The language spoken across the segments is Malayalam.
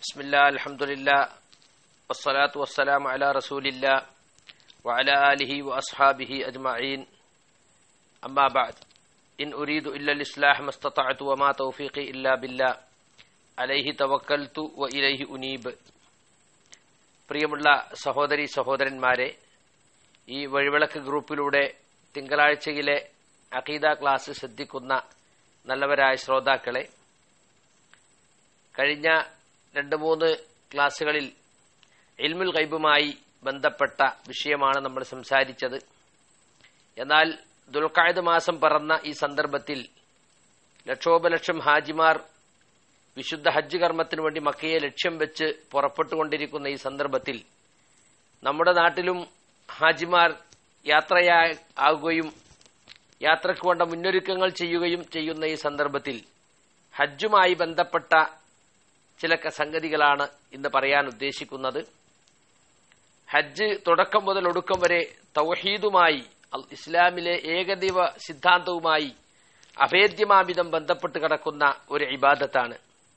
بسم الله الحمد لله والصلاة والسلام على رسول الله وعلى آله وأصحابه أجمعين أما بعد إن أريد إلا الإصلاح ما استطعت وما توفيقي إلا بالله عليه توكلت وإليه أنيب പ്രിയമുള്ള സഹോദരി സഹോദരന്മാരെ ഈ വഴിവിളക്ക് ഗ്രൂപ്പിലൂടെ തിങ്കളാഴ്ചയിലെ അഖീദ ക്ലാസ് ശ്രദ്ധിക്കുന്ന നല്ലവരായ ശ്രോതാക്കളെ കഴിഞ്ഞ രണ്ട് മൂന്ന് ക്ലാസ്സുകളിൽ ഇൽമുൽ ഗൈബുമായി ബന്ധപ്പെട്ട വിഷയമാണ് നമ്മൾ സംസാരിച്ചത് എന്നാൽ ദുൽഖായത് മാസം പറന്ന ഈ സന്ദർഭത്തിൽ ലക്ഷോപലക്ഷം ഹാജിമാർ വിശുദ്ധ ഹജ്ജ് കർമ്മത്തിനു വേണ്ടി മക്കയെ ലക്ഷ്യം വെച്ച് പുറപ്പെട്ടുകൊണ്ടിരിക്കുന്ന ഈ സന്ദർഭത്തിൽ നമ്മുടെ നാട്ടിലും ഹാജിമാർ യാത്രയാകുകയും യാത്രയ്ക്ക് വേണ്ട മുന്നൊരുക്കങ്ങൾ ചെയ്യുകയും ചെയ്യുന്ന ഈ സന്ദർഭത്തിൽ ഹജ്ജുമായി ബന്ധപ്പെട്ട ചില സംഗതികളാണ് ഇന്ന് പറയാൻ ഉദ്ദേശിക്കുന്നത് ഹജ്ജ് തുടക്കം മുതൽ ഒടുക്കം വരെ തൗഹീദുമായി ഇസ്ലാമിലെ ഏകദൈവ സിദ്ധാന്തവുമായി അഭേദ്യമാമിതം ബന്ധപ്പെട്ട് കിടക്കുന്ന ഒരു ഇബാദത്താണ്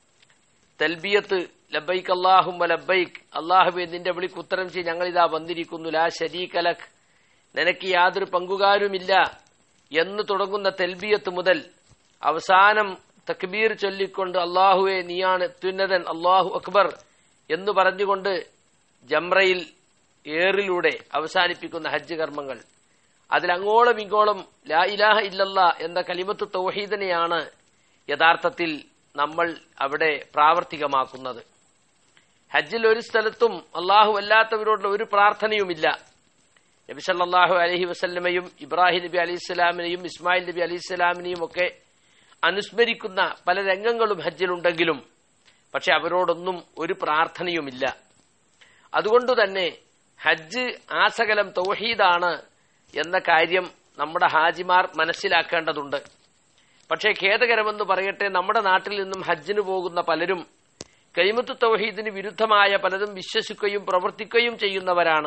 തൽബിയത്ത് ലബൈക്ക് അള്ളാഹുമ ലബൈക്ക് അള്ളാഹുബെ നിന്റെ വിളിക്ക് ഉത്തരം ചെയ്ത് ഞങ്ങളിതാ വന്നിരിക്കുന്നു ലാ ശരീകലക് നിനക്ക് യാതൊരു പങ്കുകാരുമില്ല എന്ന് തുടങ്ങുന്ന തെൽബിയത്ത് മുതൽ അവസാനം തക്ബീർ ചൊല്ലിക്കൊണ്ട് അള്ളാഹുവെ നീയാണ് തുന്നതൻ അള്ളാഹു അക്ബർ എന്ന് പറഞ്ഞുകൊണ്ട് ജംറയിൽ ഏറിലൂടെ അവസാനിപ്പിക്കുന്ന ഹജ്ജ് കർമ്മങ്ങൾ അതിലങ്ങോളം ഇങ്ങോളം ലാ ഇലാഹ ഇല്ലല്ല എന്ന കലിമത്ത് തൗഹീദനെയാണ് യഥാർത്ഥത്തിൽ നമ്മൾ അവിടെ പ്രാവർത്തികമാക്കുന്നത് ഹജ്ജിൽ ഒരു സ്ഥലത്തും അള്ളാഹു അല്ലാത്തവരോടുള്ള ഒരു പ്രാർത്ഥനയുമില്ല നബി സല്ലാഹു അലഹി വസല്ലമയും ഇബ്രാഹിം നബി അലി ഇസ്ലാമിനെയും ഇസ്മായിൽ നബി അലി ഇസ്ലാമിനെയും ഒക്കെ അനുസ്മരിക്കുന്ന പല രംഗങ്ങളും ഹജ്ജിലുണ്ടെങ്കിലും പക്ഷെ അവരോടൊന്നും ഒരു പ്രാർത്ഥനയുമില്ല അതുകൊണ്ട് തന്നെ ഹജ്ജ് ആസകലം തൗഹീദാണ് എന്ന കാര്യം നമ്മുടെ ഹാജിമാർ മനസ്സിലാക്കേണ്ടതുണ്ട് പക്ഷേ ഖേദകരമെന്ന് പറയട്ടെ നമ്മുടെ നാട്ടിൽ നിന്നും ഹജ്ജിന് പോകുന്ന പലരും കൈമത്ത് തൗഹീദിന് വിരുദ്ധമായ പലതും വിശ്വസിക്കുകയും പ്രവർത്തിക്കുകയും ചെയ്യുന്നവരാണ്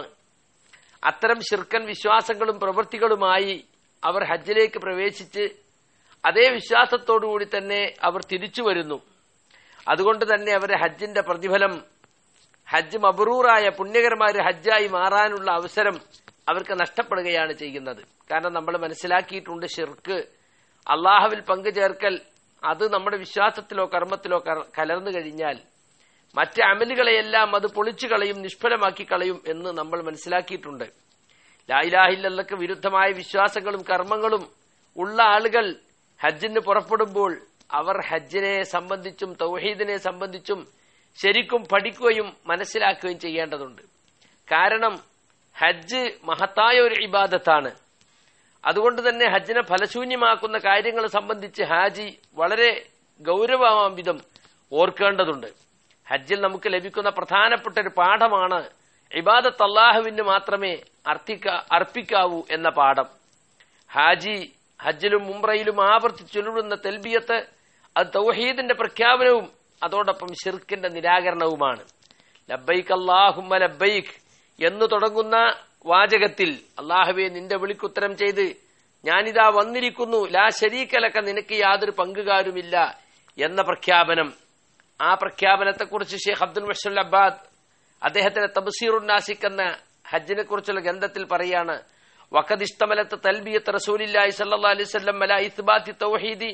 അത്തരം ശിർക്കൻ വിശ്വാസങ്ങളും പ്രവൃത്തികളുമായി അവർ ഹജ്ജിലേക്ക് പ്രവേശിച്ച് അതേ വിശ്വാസത്തോടുകൂടി തന്നെ അവർ തിരിച്ചു വരുന്നു അതുകൊണ്ട് തന്നെ അവരെ ഹജ്ജിന്റെ പ്രതിഫലം ഹജ്ജ് മബറൂറായ പുണ്യകരമായ ഹജ്ജായി മാറാനുള്ള അവസരം അവർക്ക് നഷ്ടപ്പെടുകയാണ് ചെയ്യുന്നത് കാരണം നമ്മൾ മനസ്സിലാക്കിയിട്ടുണ്ട് ഷിർക്ക് അള്ളാഹുവിൽ പങ്കുചേർക്കൽ അത് നമ്മുടെ വിശ്വാസത്തിലോ കർമ്മത്തിലോ കലർന്നു കഴിഞ്ഞാൽ മറ്റ് അമലുകളെയെല്ലാം അത് പൊളിച്ചു കളയും നിഷ്ഫലമാക്കി കളയും എന്ന് നമ്മൾ മനസ്സിലാക്കിയിട്ടുണ്ട് ലായിലാഹില്ലക്ക് വിരുദ്ധമായ വിശ്വാസങ്ങളും കർമ്മങ്ങളും ഉള്ള ആളുകൾ ഹജ്ജിന് പുറപ്പെടുമ്പോൾ അവർ ഹജ്ജിനെ സംബന്ധിച്ചും തൗഹീദിനെ സംബന്ധിച്ചും ശരിക്കും പഠിക്കുകയും മനസ്സിലാക്കുകയും ചെയ്യേണ്ടതുണ്ട് കാരണം ഹജ്ജ് മഹത്തായ ഒരു ഇബാദത്താണ് അതുകൊണ്ട് തന്നെ ഹജ്ജിനെ ഫലശൂന്യമാക്കുന്ന കാര്യങ്ങൾ സംബന്ധിച്ച് ഹാജി വളരെ ഗൗരവമാം വിധം ഓർക്കേണ്ടതുണ്ട് ഹജ്ജിൽ നമുക്ക് ലഭിക്കുന്ന പ്രധാനപ്പെട്ട ഒരു പാഠമാണ് ഇബാദത്ത് അള്ളാഹുവിന് മാത്രമേ അർത്ഥിക്ക അർപ്പിക്കാവൂ എന്ന പാഠം ഹാജി ഹജ്ജിലും മുംറയിലും ആവർത്തിച്ചൊല്ലുന്ന തെൽബിയത്ത് അത് തൗഹീദിന്റെ പ്രഖ്യാപനവും അതോടൊപ്പം ഷിർക്കിന്റെ നിരാകരണവുമാണ് ലബൈക്ക് അള്ളാഹുമ്മ ലബൈക്ക് എന്ന് തുടങ്ങുന്ന വാചകത്തിൽ അള്ളാഹുവെ നിന്റെ വിളിക്കുത്തരം ചെയ്ത് ഞാനിതാ വന്നിരിക്കുന്നു ലാ ശരീക്കലക്ക നിനക്ക് യാതൊരു പങ്കുകാരുമില്ല എന്ന പ്രഖ്യാപനം ആ പ്രഖ്യാപനത്തെക്കുറിച്ച് ഷെയ്ഖ് അബ്ദുൽ മഷുൽ അബ്ബാദ് അദ്ദേഹത്തിന്റെ തബസീറുൻ നാസിക് എന്ന ഹജ്ജിനെ കുറിച്ചുള്ള ഗ്രന്ഥത്തിൽ പറയാണ് വഖദ് ഇസ്തമലത്ത് തൽബിയത്ത് റസൂലില്ലാഹി സല്ലല്ലാഹു അലൈഹി വസല്ലം അലാ ഇസ്ബാത്തി തൗഹീദി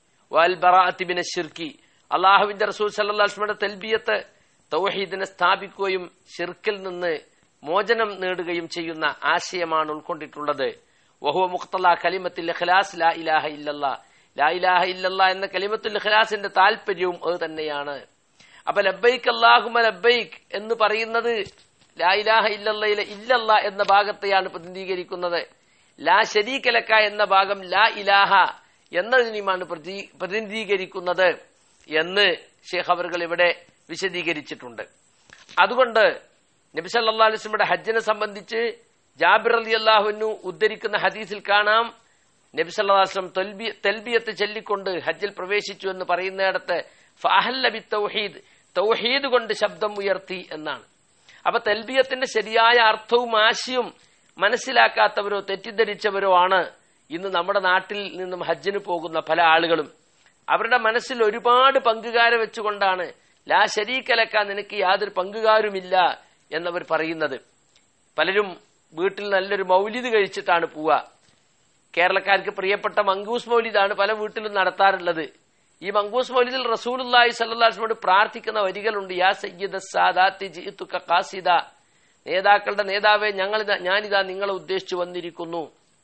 വൽ ബറാഅത്തി മിന ശിർക്കി അള്ളാഹുവിന്റെ റസൂൽ സല്ലല്ലാഹു അലൈഹി വസല്ലം തൽബിയത്ത് തൗഹീദിനെ സ്ഥാപിക്കുകയും ഷിർക്കിൽ നിന്ന് മോചനം നേടുകയും ചെയ്യുന്ന ആശയമാണ് ഉൾക്കൊണ്ടിട്ടുള്ളത് വഹുവ മുഖ്തല കലിമത്തിൽ ഇഖ്ലാസ് ലാ ഇലാഹ ഇല്ലല്ലാ ലാ ഇലാഹ ഇല്ലല്ലാ എന്ന കലിമത്തുൽ ഇഖ്ലാസിന്റെ താല്പര്യവും അത് തന്നെയാണ് അപ്പൊ ലബൈക്ക് അല്ലാഹുമ ലബൈക്ക് എന്ന് പറയുന്നത് ലാ ഇലാഹ ഇല്ലല്ലയിലെ ഇല്ലല്ല എന്ന ഭാഗത്തെയാണ് പ്രതിനിധീകരിക്കുന്നത് ലാ ശരീകലക്ക എന്ന ഭാഗം ലാ ഇലാഹ എന്നതിനുമാണ് പ്രതിനിധീകരിക്കുന്നത് എന്ന് ഷേഖ് അവറുകൾ ഇവിടെ വിശദീകരിച്ചിട്ടുണ്ട് അതുകൊണ്ട് നബിസല്ലാ അലിസ്ലമിയുടെ ഹജ്ജിനെ സംബന്ധിച്ച് ജാബിർ അലി അള്ളാഹുവിനു ഉദ്ധരിക്കുന്ന ഹദീസിൽ കാണാം നബിസല്ലാസ്ലം തെൽബിയത്ത് ചൊല്ലിക്കൊണ്ട് ഹജ്ജിൽ പ്രവേശിച്ചു എന്ന് പറയുന്നിടത്ത് ഫഹല്ലബി തൗഹീദ് തൗഹീദ് കൊണ്ട് ശബ്ദം ഉയർത്തി എന്നാണ് അപ്പൊ തെൽബിയത്തിന്റെ ശരിയായ അർത്ഥവും ആശയവും മനസ്സിലാക്കാത്തവരോ തെറ്റിദ്ധരിച്ചവരോ ആണ് ഇന്ന് നമ്മുടെ നാട്ടിൽ നിന്നും ഹജ്ജിന് പോകുന്ന പല ആളുകളും അവരുടെ മനസ്സിൽ ഒരുപാട് പങ്കുകാരെ വെച്ചുകൊണ്ടാണ് ലാ ശരീക്കലക്ക നിനക്ക് യാതൊരു പങ്കുകാരുമില്ല എന്നവർ പറയുന്നത് പലരും വീട്ടിൽ നല്ലൊരു മൗലിദ് കഴിച്ചിട്ടാണ് പോവുക കേരളക്കാർക്ക് പ്രിയപ്പെട്ട മങ്കൂസ് മൗലിദാണ് പല വീട്ടിലും നടത്താറുള്ളത് ഈ മങ്കൂസ് മൗലിദിൽ റസൂലുല്ലാഹി സല്ലാസ്മോട് പ്രാർത്ഥിക്കുന്ന വരികളുണ്ട് യാ സയ്യിദ സാദാത്തി ജിത്തുക കാസിദ നേതാക്കളുടെ നേതാവെ ഞങ്ങൾ ഞാനിതാ നിങ്ങളെ ഉദ്ദേശിച്ചു വന്നിരിക്കുന്നു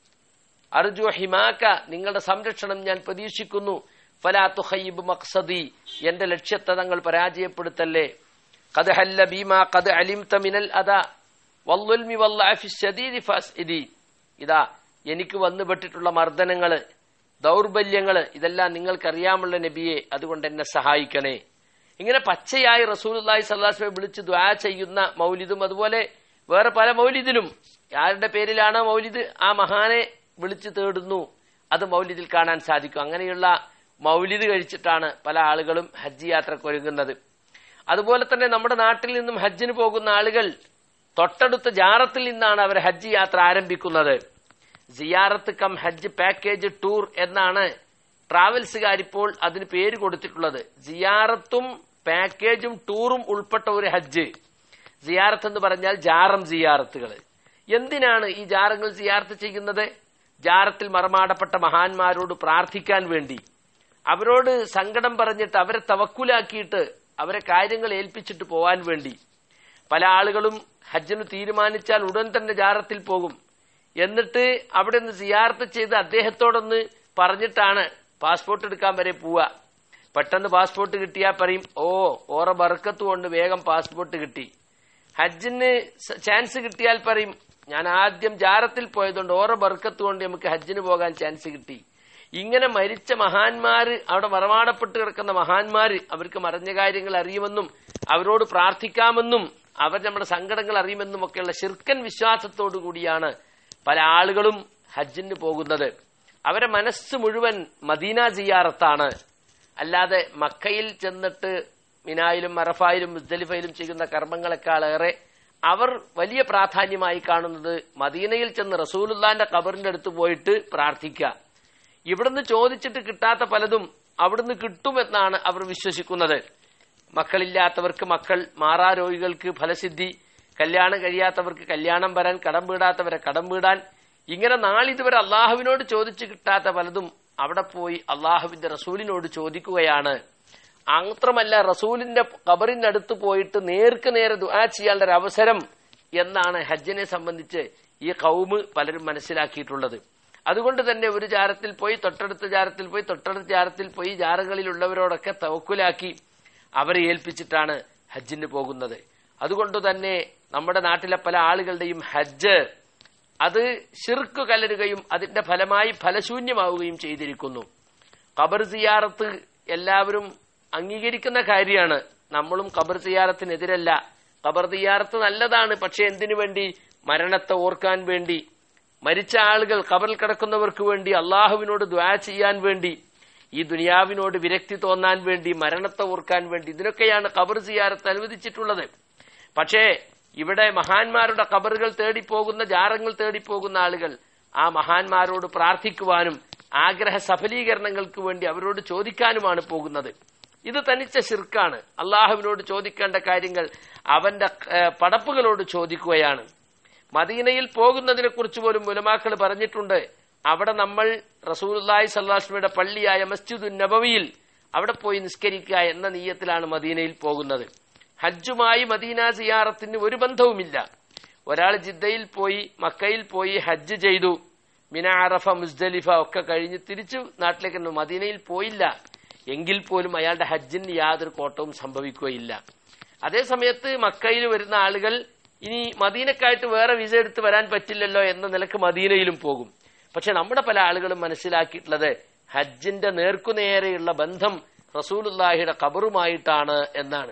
അർജു ഹിമാക്ക നിങ്ങളുടെ സംരക്ഷണം ഞാൻ പ്രതീക്ഷിക്കുന്നു ഫലാത്തു ഹയ്യിബ് മക്സദി എന്റെ ലക്ഷ്യത്തെ തങ്ങൾ പരാജയപ്പെടുത്തല്ലേ കത് ഹല്ല ബീമാ കത് അലിംത മിനൽ അതാ വല്ലുൽമി വല്ലാഫി ശദീദി ഫസ്ഇദി ഇതാ എനിക്ക് വന്നുപെട്ടിട്ടുള്ള മർദ്ദനങ്ങള് ദൗർബല്യങ്ങള് ഇതെല്ലാം നിങ്ങൾക്കറിയാമുള്ള നബിയെ അതുകൊണ്ട് എന്നെ സഹായിക്കണേ ഇങ്ങനെ പച്ചയായി റസൂലുല്ലാഹി സല്ലാസ്മെ വിളിച്ച് ദ്വാ ചെയ്യുന്ന മൗലിദും അതുപോലെ വേറെ പല മൗലിദിലും ആരുടെ പേരിലാണ് മൗലിദ് ആ മഹാനെ വിളിച്ചു തേടുന്നു അത് മൗലിദിൽ കാണാൻ സാധിക്കും അങ്ങനെയുള്ള മൗലിദ് കഴിച്ചിട്ടാണ് പല ആളുകളും ഹജ്ജ് യാത്രക്കൊരുങ്ങുന്നത് അതുപോലെ തന്നെ നമ്മുടെ നാട്ടിൽ നിന്നും ഹജ്ജിന് പോകുന്ന ആളുകൾ തൊട്ടടുത്ത ജാറത്തിൽ നിന്നാണ് അവർ ഹജ്ജ് യാത്ര ആരംഭിക്കുന്നത് സിയാറത്ത് കം ഹജ്ജ് പാക്കേജ് ടൂർ എന്നാണ് ട്രാവൽസുകാർ ഇപ്പോൾ അതിന് പേര് കൊടുത്തിട്ടുള്ളത് സിയാറത്തും പാക്കേജും ടൂറും ഉൾപ്പെട്ട ഒരു ഹജ്ജ് സിയാറത്ത് എന്ന് പറഞ്ഞാൽ ജാറം സിയാറത്തുകൾ എന്തിനാണ് ഈ ജാറങ്ങൾ സിയാറത്ത് ചെയ്യുന്നത് ജാറത്തിൽ മറമാടപ്പെട്ട മഹാന്മാരോട് പ്രാർത്ഥിക്കാൻ വേണ്ടി അവരോട് സങ്കടം പറഞ്ഞിട്ട് അവരെ തവക്കുലാക്കിയിട്ട് അവരെ കാര്യങ്ങൾ ഏൽപ്പിച്ചിട്ട് പോവാൻ വേണ്ടി പല ആളുകളും ഹജ്ജിന് തീരുമാനിച്ചാൽ ഉടൻ തന്നെ ജാറത്തിൽ പോകും എന്നിട്ട് അവിടെ നിന്ന് സിയാർത്ത് ചെയ്ത് അദ്ദേഹത്തോടൊന്ന് പറഞ്ഞിട്ടാണ് പാസ്പോർട്ട് എടുക്കാൻ വരെ പോവുക പെട്ടെന്ന് പാസ്പോർട്ട് കിട്ടിയാൽ പറയും ഓ ഓറ ബർക്കത്ത് കൊണ്ട് വേഗം പാസ്പോർട്ട് കിട്ടി ഹജ്ജിന് ചാൻസ് കിട്ടിയാൽ പറയും ഞാൻ ആദ്യം ജാറത്തിൽ പോയതുകൊണ്ട് ഓറ ബർക്കത്ത് കൊണ്ട് നമുക്ക് ഹജ്ജിന് പോകാൻ ചാൻസ് കിട്ടി ഇങ്ങനെ മരിച്ച മഹാന്മാര് അവിടെ മറമാടപ്പെട്ട് കിടക്കുന്ന മഹാന്മാര് അവർക്ക് മറഞ്ഞ കാര്യങ്ങൾ അറിയുമെന്നും അവരോട് പ്രാർത്ഥിക്കാമെന്നും അവർ നമ്മുടെ സങ്കടങ്ങൾ അറിയുമെന്നും ഒക്കെയുള്ള ശിർക്കൻ വിശ്വാസത്തോടു കൂടിയാണ് പല ആളുകളും ഹജ്ജിന് പോകുന്നത് അവരെ മനസ്സ് മുഴുവൻ മദീന സിയാറത്താണ് അല്ലാതെ മക്കയിൽ ചെന്നിട്ട് മിനായിലും മറഫായിലും മുസ്ദലിഫയിലും ചെയ്യുന്ന കർമ്മങ്ങളെക്കാളേറെ അവർ വലിയ പ്രാധാന്യമായി കാണുന്നത് മദീനയിൽ ചെന്ന് റസൂലുല്ലാന്റെ ഖബറിന്റെ അടുത്ത് പോയിട്ട് പ്രാർത്ഥിക്കുക ഇവിടുന്ന് ചോദിച്ചിട്ട് കിട്ടാത്ത പലതും അവിടുന്ന് കിട്ടുമെന്നാണ് അവർ വിശ്വസിക്കുന്നത് മക്കളില്ലാത്തവർക്ക് മക്കൾ മാറാരോഗികൾക്ക് ഫലസിദ്ധി കല്യാണം കഴിയാത്തവർക്ക് കല്യാണം വരാൻ കടം വീടാത്തവരെ കടം വീടാൻ ഇങ്ങനെ നാളിതുവരെ അള്ളാഹുവിനോട് ചോദിച്ചു കിട്ടാത്ത പലതും അവിടെ പോയി അള്ളാഹുവിന്റെ റസൂലിനോട് ചോദിക്കുകയാണ് മാത്രമല്ല റസൂലിന്റെ കബറിന്റെ അടുത്ത് പോയിട്ട് നേർക്ക് നേരെ ദുആ ചെയ്യാനുള്ള ഒരു അവസരം എന്നാണ് ഹജ്ജിനെ സംബന്ധിച്ച് ഈ കൗമ് പലരും മനസ്സിലാക്കിയിട്ടുള്ളത് അതുകൊണ്ട് തന്നെ ഒരു ജാരത്തിൽ പോയി തൊട്ടടുത്ത ജാരത്തിൽ പോയി തൊട്ടടുത്ത ജാരത്തിൽ പോയി ജാറകളിലുള്ളവരോടൊക്കെ തവക്കുലാക്കി അവരെ ഏൽപ്പിച്ചിട്ടാണ് ഹജ്ജിന് പോകുന്നത് അതുകൊണ്ട് തന്നെ നമ്മുടെ നാട്ടിലെ പല ആളുകളുടെയും ഹജ്ജ് അത് ഷിർക്ക് കലരുകയും അതിന്റെ ഫലമായി ഫലശൂന്യമാവുകയും ചെയ്തിരിക്കുന്നു ഖബർ സിയാറത്ത് എല്ലാവരും അംഗീകരിക്കുന്ന കാര്യമാണ് നമ്മളും ഖബർ സിയാറത്തിനെതിരല്ല ഖബർ സിയാറത്ത് നല്ലതാണ് പക്ഷെ എന്തിനു വേണ്ടി മരണത്തെ ഓർക്കാൻ വേണ്ടി മരിച്ച ആളുകൾ ഖബറിൽ കിടക്കുന്നവർക്ക് വേണ്ടി അള്ളാഹുവിനോട് ദ്വാ ചെയ്യാൻ വേണ്ടി ഈ ദുനിയാവിനോട് വിരക്തി തോന്നാൻ വേണ്ടി മരണത്തെ ഓർക്കാൻ വേണ്ടി ഇതിനൊക്കെയാണ് ഖബർ സിയാറത്ത് അനുവദിച്ചിട്ടുള്ളത് പക്ഷേ ഇവിടെ മഹാന്മാരുടെ ഖബറുകൾ തേടിപ്പോകുന്ന ജാറങ്ങൾ തേടിപ്പോകുന്ന ആളുകൾ ആ മഹാന്മാരോട് പ്രാർത്ഥിക്കുവാനും ആഗ്രഹ സഫലീകരണങ്ങൾക്ക് വേണ്ടി അവരോട് ചോദിക്കാനുമാണ് പോകുന്നത് ഇത് തനിച്ച ശിർക്കാണ് അള്ളാഹുവിനോട് ചോദിക്കേണ്ട കാര്യങ്ങൾ അവന്റെ ഏഹ്, പടപ്പുകളോട് ചോദിക്കുകയാണ് മദീനയിൽ പോകുന്നതിനെ കുറിച്ച് പോലും മുലമാക്കൾ പറഞ്ഞിട്ടുണ്ട് അവിടെ നമ്മൾ റസൂലുല്ലാഹി സല്ലാസ്മയുടെ പള്ളിയായ മസ്ജിദുൻ നബവിയിൽ അവിടെ പോയി നിസ്കരിക്കുക എന്ന നീയത്തിലാണ് മദീനയിൽ പോകുന്നത് ഹജ്ജുമായി മദീന സിയാറത്തിന് ഒരു ബന്ധവുമില്ല ഒരാൾ ജിദ്ദയിൽ പോയി മക്കയിൽ പോയി ഹജ്ജ് ചെയ്തു മിന അറഫ മുസ്ദലിഫ ഒക്കെ കഴിഞ്ഞ് തിരിച്ചു നാട്ടിലേക്ക് തന്നെ മദീനയിൽ പോയില്ല എങ്കിൽ പോലും അയാളുടെ ഹജ്ജിന് യാതൊരു കോട്ടവും സംഭവിക്കുകയില്ല അതേസമയത്ത് മക്കയിൽ വരുന്ന ആളുകൾ ഇനി മദീനക്കായിട്ട് വേറെ വിസ എടുത്ത് വരാൻ പറ്റില്ലല്ലോ എന്ന നിലക്ക് മദീനയിലും പോകും പക്ഷെ നമ്മുടെ പല ആളുകളും മനസ്സിലാക്കിയിട്ടുള്ളത് ഹജ്ജിന്റെ നേർക്കുനേരെയുള്ള ബന്ധം റസൂലുല്ലാഹിയുടെ ഖബറുമായിട്ടാണ് എന്നാണ്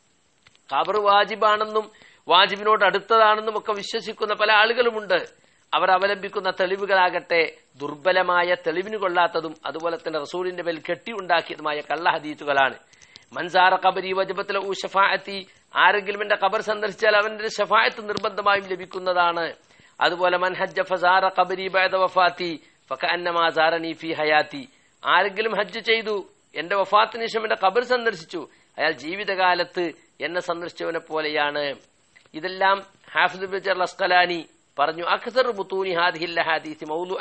ഖബർ വാജിബാണെന്നും വാജിബിനോട് അടുത്തതാണെന്നും ഒക്കെ വിശ്വസിക്കുന്ന പല ആളുകളുമുണ്ട് അവർ അവലംബിക്കുന്ന തെളിവുകളാകട്ടെ ദുർബലമായ തെളിവിന് കൊള്ളാത്തതും അതുപോലെ തന്നെ റസൂലിന്റെ മേൽ കെട്ടിയുണ്ടാക്കിയതുമായ കള്ള ഹദീസുകളാണ് മൻസാറ ഖബരി വജബത്തിലെ ഊ ഷഫാഅത്തി ആരെങ്കിലും എന്റെ ഖബർ സന്ദർശിച്ചാൽ അവന്റെ ഷഫായത്ത് നിർബന്ധമായും ലഭിക്കുന്നതാണ് അതുപോലെ മൻഹജ്ജ ഫസാറ ഖബരി ബഅദ വഫാത്തി ഫകഅന്നമാ സാറനി ഫി ഹയാത്തി ആരെങ്കിലും ഹജ്ജ് ചെയ്തു എന്റെ വഫാത്തിന് ശേഷം എന്റെ ഖബർ സന്ദർശിച്ചു അയാൾ ജീവിതകാലത്ത് എന്നെ സന്ദർശിച്ചവനെ പോലെയാണ് ഇതെല്ലാം ഹാഫിദ് ബിജർ അസ്കലാനി പറഞ്ഞു അഖ്സർ മുത്തൂനി ഹാദിഹില്ല ഹാദീസ് മൗലു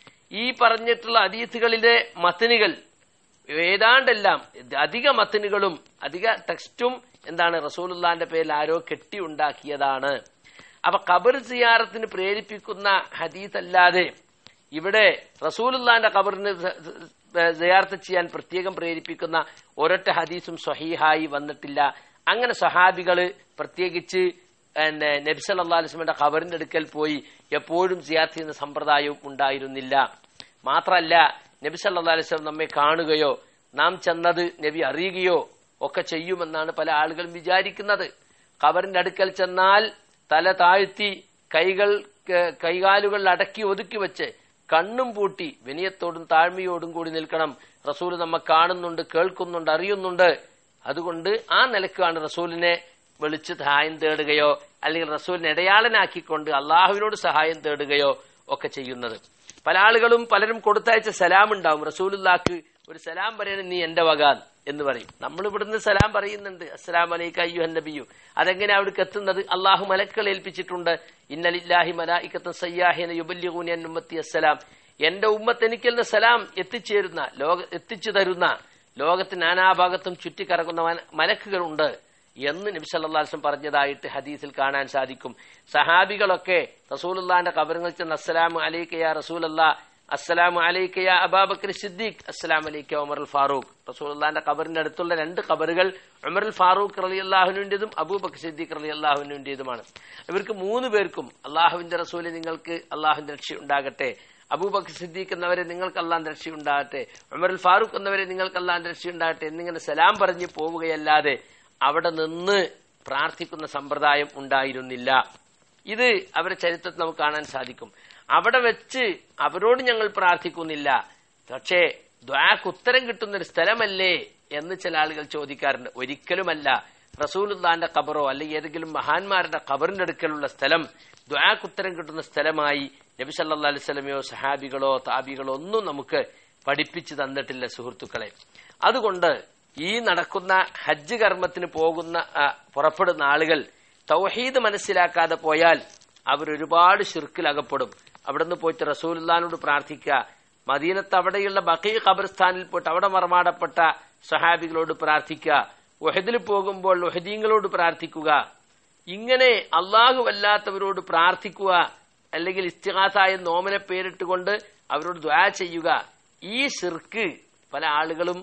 ഈ പറഞ്ഞിട്ടുള്ള ഹദീസുകളിലെ മത്തനുകൾ ഏതാണ്ടെല്ലാം അധിക മത്തനുകളും അധിക ടെക്സ്റ്റും എന്താണ് റസൂലുള്ളാന്റെ പേരിൽ ആരോ കെട്ടി ഉണ്ടാക്കിയതാണ് അപ്പൊ ഖബർ സിയാറത്തിന് പ്രേരിപ്പിക്കുന്ന ഹദീസ് അല്ലാതെ ഇവിടെ റസൂലുള്ളാന്റെ ഖബറിന് സിയാർത്ത് ചെയ്യാൻ പ്രത്യേകം പ്രേരിപ്പിക്കുന്ന ഒരൊറ്റ ഹദീസും സ്വഹീഹായി വന്നിട്ടില്ല അങ്ങനെ സഹാബികള് പ്രത്യേകിച്ച് പിന്നെ നബി സല്ലല്ലാഹു അലൈഹി വസല്ലമയുടെ ഖബറിന്റെ അടുക്കൽ പോയി എപ്പോഴും സിയാർത്ത് ചെയ്യുന്ന സമ്പ്രദായവും ഉണ്ടായിരുന്നില്ല മാത്രമല്ല നബി സല്ലല്ലാഹു അലൈഹി വസല്ലം നമ്മെ കാണുകയോ നാം ചെന്നത് നബി അറിയുകയോ ഒക്കെ ചെയ്യുമെന്നാണ് പല ആളുകളും വിചാരിക്കുന്നത് ഖബറിന്റെ അടുക്കൽ ചെന്നാൽ തല താഴ്ത്തി കൈകൾ കൈകാലുകൾ അടക്കി ഒതുക്കി വെച്ച് കണ്ണും പൂട്ടി വിനയത്തോടും താഴ്മയോടും കൂടി നിൽക്കണം റസൂൽ നമ്മെ കാണുന്നുണ്ട് കേൾക്കുന്നുണ്ട് അറിയുന്നുണ്ട് അതുകൊണ്ട് ആ നിലക്കാണ് റസൂലിനെ വിളിച്ച് സഹായം തേടുകയോ അല്ലെങ്കിൽ റസൂലിനെ ഇടയാളനാക്കിക്കൊണ്ട് അള്ളാഹുവിനോട് സഹായം തേടുകയോ ഒക്കെ ചെയ്യുന്നത് പല ആളുകളും പലരും കൊടുത്തയച്ച സലാം ഉണ്ടാവും റസൂലുല്ലാക്ക് ഒരു സലാം പറയണം നീ എന്റെ വകാൻ എന്ന് പറയും നമ്മൾ ഇവിടുന്ന് സലാം പറയുന്നുണ്ട് അസ്സലാം അലൈക്ക അയ്യു നബിയു അതെങ്ങനെ അവിടേക്ക് എത്തുന്നത് അള്ളാഹു മലക്കൾ ഏൽപ്പിച്ചിട്ടുണ്ട് ഇന്നലില്ലാഹി മലായിക്കത്തും സയ്യാഹിന യുബല്യകൂനി ഉമ്മത്തി അസ്സലാം എന്റെ ഉമ്മത്ത് എനിക്കെന്ന സലാം എത്തിച്ചേരുന്ന ലോക എത്തിച്ചു തരുന്ന ലോകത്ത് നാനാഭാഗത്തും ചുറ്റിക്കറങ്ങുന്ന മലക്കുകളുണ്ട് എന്ന് നബി സല്ലാസ്ലം പറഞ്ഞതായിട്ട് ഹദീസിൽ കാണാൻ സാധിക്കും സഹാബികളൊക്കെ റസൂലുള്ളാന്റെ കബറുകൾ ചെന്ന് അസ്സലാമു അലൈക്കയ റസൂലല്ല അസ്സലാമു അലൈക്കയ അബാബക്കർ സിദ്ദീഖ് അസ്സലാം അലൈക്ക ഉമർ ഫാറൂഖ് റസൂലുള്ളാന്റെ കബറിന്റെ അടുത്തുള്ള രണ്ട് കബറുകൾ ഉമർ ഫാറൂഖ് റലി അള്ളാഹുവിന്റേതും അബൂബക്കർ സിദ്ദീഖ് റലി അള്ളാഹുവിന്റേതുമാണ് ഇവർക്ക് മൂന്ന് പേർക്കും അള്ളാഹുവിന്റെ റസൂല് നിങ്ങൾക്ക് അള്ളാഹുവിന്റെ രക്ഷ ഉണ്ടാകട്ടെ അബൂബക്കർ സിദ്ദീഖ് എന്നവരെ നിങ്ങൾക്ക് അള്ളാന്റെ രക്ഷ ഉണ്ടാകട്ടെ ഉമർ ഫാറൂഖ് എന്നവരെ നിങ്ങൾക്ക് അള്ളാന്റെ രക്ഷ ഉണ്ടാകട്ടെ എന്നിങ്ങനെ സലാം പറഞ്ഞ് പോവുകയല്ലാതെ അവിടെ നിന്ന് പ്രാർത്ഥിക്കുന്ന സമ്പ്രദായം ഉണ്ടായിരുന്നില്ല ഇത് അവരുടെ ചരിത്രത്തിൽ നമുക്ക് കാണാൻ സാധിക്കും അവിടെ വെച്ച് അവരോട് ഞങ്ങൾ പ്രാർത്ഥിക്കുന്നില്ല പക്ഷേ ദ്വാക്ക് ഉത്തരം കിട്ടുന്ന ഒരു സ്ഥലമല്ലേ എന്ന് ചില ആളുകൾ ചോദിക്കാറുണ്ട് ഒരിക്കലുമല്ല റസൂലുദ്ദാന്റെ ഖബറോ അല്ലെങ്കിൽ ഏതെങ്കിലും മഹാന്മാരുടെ ഖബറിന്റെ അടുക്കലുള്ള സ്ഥലം ദ്വാക്ക് ഉത്തരം കിട്ടുന്ന സ്ഥലമായി നബി സല്ലാ അലൈഹി സ്വലമയോ സഹാബികളോ താബികളോ ഒന്നും നമുക്ക് പഠിപ്പിച്ചു തന്നിട്ടില്ല സുഹൃത്തുക്കളെ അതുകൊണ്ട് ഈ നടക്കുന്ന ഹജ്ജ് കർമ്മത്തിന് പോകുന്ന പുറപ്പെടുന്ന ആളുകൾ തൗഹീദ് മനസ്സിലാക്കാതെ പോയാൽ അവരൊരുപാട് ഷിർക്കിലകപ്പെടും അവിടുന്ന് പോയിട്ട് റസൂലുല്ലാനോട് പ്രാർത്ഥിക്കുക മദീനത്ത് അവിടെയുള്ള ബക്കീ ഖബർസ്ഥാനിൽ പോയിട്ട് അവിടെ മറമാടപ്പെട്ട സഹാബികളോട് പ്രാർത്ഥിക്കുക ഒഹദിൽ പോകുമ്പോൾ ഒഹദീങ്ങളോട് പ്രാർത്ഥിക്കുക ഇങ്ങനെ അള്ളാഹു അല്ലാത്തവരോട് പ്രാർത്ഥിക്കുക അല്ലെങ്കിൽ ഇസ്തിഹാസായ നോമനെ പേരിട്ടുകൊണ്ട് അവരോട് ദ്വാ ചെയ്യുക ഈ ഷിർക്ക് പല ആളുകളും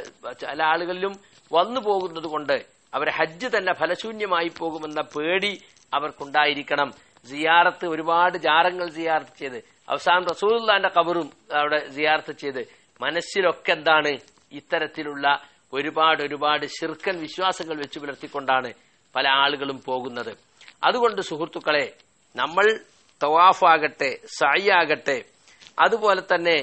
ചില ആളുകളിലും വന്നു പോകുന്നത് കൊണ്ട് അവരെ ഹജ്ജ് തന്നെ ഫലശൂന്യമായി പോകുമെന്ന പേടി അവർക്കുണ്ടായിരിക്കണം സിയാറത്ത് ഒരുപാട് ജാറങ്ങൾ സിയാർത്ത് ചെയ്ത് അവസാനം റസൂലുള്ളാന്റെ കബറും അവിടെ സിയാർത്ത് ചെയ്ത് മനസ്സിലൊക്കെ എന്താണ് ഇത്തരത്തിലുള്ള ഒരുപാട് ഒരുപാട് ശിർക്കൻ വിശ്വാസങ്ങൾ വെച്ച് പുലർത്തിക്കൊണ്ടാണ് പല ആളുകളും പോകുന്നത് അതുകൊണ്ട് സുഹൃത്തുക്കളെ നമ്മൾ തവാഫാകട്ടെ സായിയാകട്ടെ അതുപോലെ തന്നെ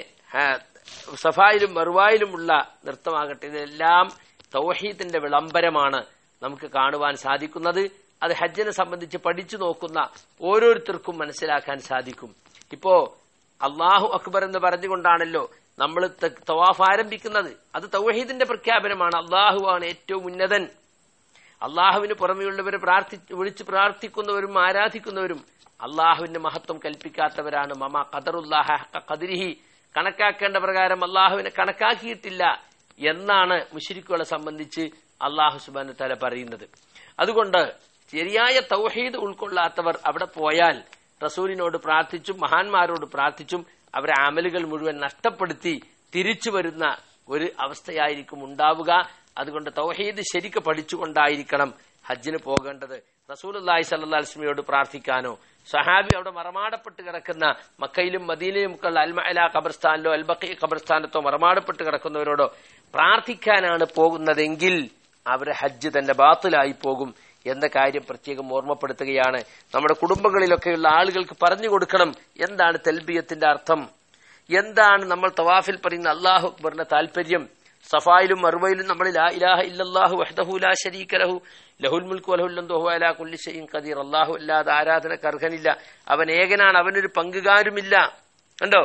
സഫായിലും മറുവായിലുമുള്ള നൃത്തമാകട്ടെ ഇതെല്ലാം തൗഹീദിന്റെ വിളംബരമാണ് നമുക്ക് കാണുവാൻ സാധിക്കുന്നത് അത് ഹജ്ജിനെ സംബന്ധിച്ച് പഠിച്ചു നോക്കുന്ന ഓരോരുത്തർക്കും മനസ്സിലാക്കാൻ സാധിക്കും ഇപ്പോ അള്ളാഹു അക്ബർ എന്ന് പറഞ്ഞുകൊണ്ടാണല്ലോ നമ്മൾ തവാഫ് ആരംഭിക്കുന്നത് അത് തൗഹീദിന്റെ പ്രഖ്യാപനമാണ് അള്ളാഹുവാണ് ഏറ്റവും ഉന്നതൻ അള്ളാഹുവിന് പുറമെയുള്ളവരെ പ്രാർത്ഥി വിളിച്ച് പ്രാർത്ഥിക്കുന്നവരും ആരാധിക്കുന്നവരും അള്ളാഹുവിന്റെ മഹത്വം കൽപ്പിക്കാത്തവരാണ് മമ ഖദറുല്ലാഹ ഖദിരിഹി കണക്കാക്കേണ്ട പ്രകാരം അള്ളാഹുവിനെ കണക്കാക്കിയിട്ടില്ല എന്നാണ് മുഷിരിക്കുകളെ സംബന്ധിച്ച് അള്ളാഹു സുബാന തല പറയുന്നത് അതുകൊണ്ട് ശരിയായ തൗഹീദ് ഉൾക്കൊള്ളാത്തവർ അവിടെ പോയാൽ റസൂലിനോട് പ്രാർത്ഥിച്ചും മഹാന്മാരോട് പ്രാർത്ഥിച്ചും അവരെ അമലുകൾ മുഴുവൻ നഷ്ടപ്പെടുത്തി തിരിച്ചു വരുന്ന ഒരു അവസ്ഥയായിരിക്കും ഉണ്ടാവുക അതുകൊണ്ട് തൗഹീദ് ശരിക്ക് പഠിച്ചുകൊണ്ടായിരിക്കണം ഹജ്ജിന് പോകേണ്ടത് റസൂൽ അള്ളാഹി സല്ലാസ്മിയോട് പ്രാർത്ഥിക്കാനോ സഹാബി അവിടെ മറമാടപ്പെട്ട് കിടക്കുന്ന മക്കയിലും മദീനയിലും ഒക്കെ അൽമഅല ഖബർസ്ഥാനിലോ അൽബക്കി ഖബർസ്ഥാനത്തോ മറമാടപ്പെട്ട് കിടക്കുന്നവരോടോ പ്രാർത്ഥിക്കാനാണ് പോകുന്നതെങ്കിൽ അവരെ ഹജ്ജ് തന്നെ ബാത്തിലായി പോകും എന്ന കാര്യം പ്രത്യേകം ഓർമ്മപ്പെടുത്തുകയാണ് നമ്മുടെ കുടുംബങ്ങളിലൊക്കെയുള്ള ആളുകൾക്ക് പറഞ്ഞു കൊടുക്കണം എന്താണ് തെൽബിയത്തിന്റെ അർത്ഥം എന്താണ് നമ്മൾ തവാഫിൽ പറയുന്ന അള്ളാഹു അക്ബറിന്റെ താല്പര്യം സഫായിലും മറുവയിലും നമ്മൾ ലാ ഇലാഹ ഇല്ലല്ലാഹു വഹ്ദഹു ലാ ശരീക ലഹു ലഹുൽ മുൽക്കു വലഹുല്ലന്തോ അലാ കുല്ലി ഷൈഇൻ ഖദീർ അല്ലാഹു അല്ലാതെ ആരാധനക്ക് അർഹനില്ല അവൻ ഏകനാണ് അവനൊരു പങ്കുകാരുമില്ല കണ്ടോ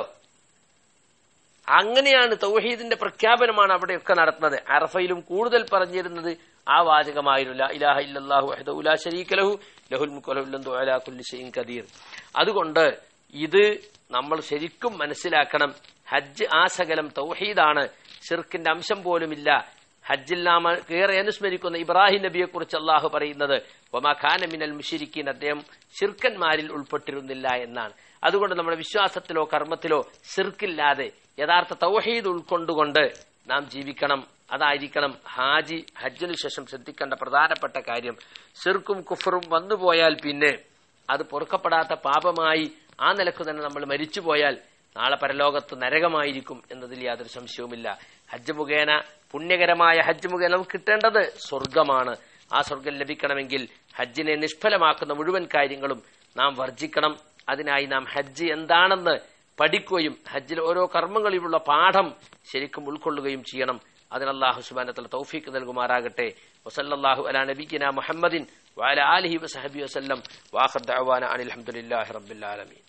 അങ്ങനെയാണ് തൗഹീദിന്റെ പ്രഖ്യാപനമാണ് അവിടെയൊക്കെ നടത്തുന്നത് അറഫയിലും കൂടുതൽ പറഞ്ഞിരുന്നത് ആ വാചകമായിരുന്നു ലാ ഇലാഹ ഇല്ലല്ലാഹു വഹ്ദഹു ലാ ശരീക ലഹു ലഹുൽ മുൽക്കു വലഹുൽ ഹംദു അലാ കുല്ലി ഷൈഇൻ ഖദീർ അതുകൊണ്ട് ഇത് നമ്മൾ ശരിക്കും മനസ്സിലാക്കണം ഹജ്ജ് ആ സകലം തൗഹീദാണ് ഷിർക്കിന്റെ അംശം പോലുമില്ല ഹജ്ജിൽ നാം ഏറെ അനുസ്മരിക്കുന്ന ഇബ്രാഹിം നബിയെ കുറിച്ച് അള്ളാഹു പറയുന്നത് ഒമാ ഖാന മിനൽ മുഷിരിക്കീൻ അദ്ദേഹം ഷിർക്കന്മാരിൽ ഉൾപ്പെട്ടിരുന്നില്ല എന്നാണ് അതുകൊണ്ട് നമ്മുടെ വിശ്വാസത്തിലോ കർമ്മത്തിലോ ഷിർക്കില്ലാതെ യഥാർത്ഥ തൗഹീദ് ഉൾക്കൊണ്ടുകൊണ്ട് നാം ജീവിക്കണം അതായിരിക്കണം ഹാജി ഹജ്ജിനു ശേഷം ശ്രദ്ധിക്കേണ്ട പ്രധാനപ്പെട്ട കാര്യം ഷിർക്കും കുഫറും വന്നുപോയാൽ പിന്നെ അത് പൊറുക്കപ്പെടാത്ത പാപമായി ആ നിലക്ക് തന്നെ നമ്മൾ മരിച്ചുപോയാൽ നാളെ പരലോകത്ത് നരകമായിരിക്കും എന്നതിൽ യാതൊരു സംശയവുമില്ല ഹജ്ജ് മുഖേന പുണ്യകരമായ ഹജ്ജ് മുഖേന നമുക്ക് കിട്ടേണ്ടത് സ്വർഗമാണ് ആ സ്വർഗം ലഭിക്കണമെങ്കിൽ ഹജ്ജിനെ നിഷ്ഫലമാക്കുന്ന മുഴുവൻ കാര്യങ്ങളും നാം വർജിക്കണം അതിനായി നാം ഹജ്ജ് എന്താണെന്ന് പഠിക്കുകയും ഹജ്ജിൽ ഓരോ കർമ്മങ്ങളിലുള്ള പാഠം ശരിക്കും ഉൾക്കൊള്ളുകയും ചെയ്യണം അതിന് അള്ളാഹു സുബാനത്തുള്ള തൗഫീക്ക് നൽകുമാറാകട്ടെ വസല്ലാഹു അലാ നബിക്കിന മുഹമ്മദിൻ വാല ആലിഹി വസഹബി വസ്ലം വാഹർ ദഅവാന അനിൽ അഹമ്മദില്ലാഹി റബ്ബിൽ ആലമീൻ